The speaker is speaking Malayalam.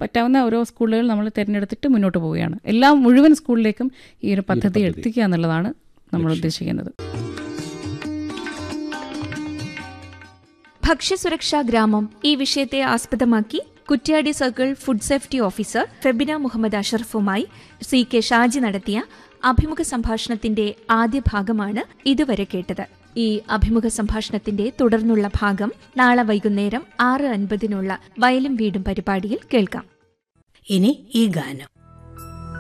പറ്റാവുന്ന ഓരോ സ്കൂളുകൾ നമ്മൾ തിരഞ്ഞെടുത്തിട്ട് മുന്നോട്ട് പോവുകയാണ് എല്ലാ മുഴുവൻ സ്കൂളിലേക്കും ഈ ഒരു പദ്ധതി പദ്ധതി. എത്തിക്കുക എന്നുള്ളതാണ് നമ്മൾ ഉദ്ദേശിക്കുന്നത് ഭക്ഷ്യസുരക്ഷാ ഗ്രാമം ഈ വിഷയത്തെ ആസ്പദമാക്കി Kuttiady circle food safety officer Febina Muhammad അഷറഫുമായി സി കെ ഷാജി നടത്തിയ അഭിമുഖ സംഭാഷണത്തിന്റെ ആദ്യ ഭാഗമാണ് ഇതുവരെ കേട്ടത് ഈ അഭിമുഖ സംഭാഷണത്തിന്റെ തുടർന്നുള്ള ഭാഗം നാളെ വൈകുന്നേരം ആറ് അൻപതിനുള്ള വയലും വീടും പരിപാടിയിൽ കേൾക്കാം ഇനി ഈ ഗാനം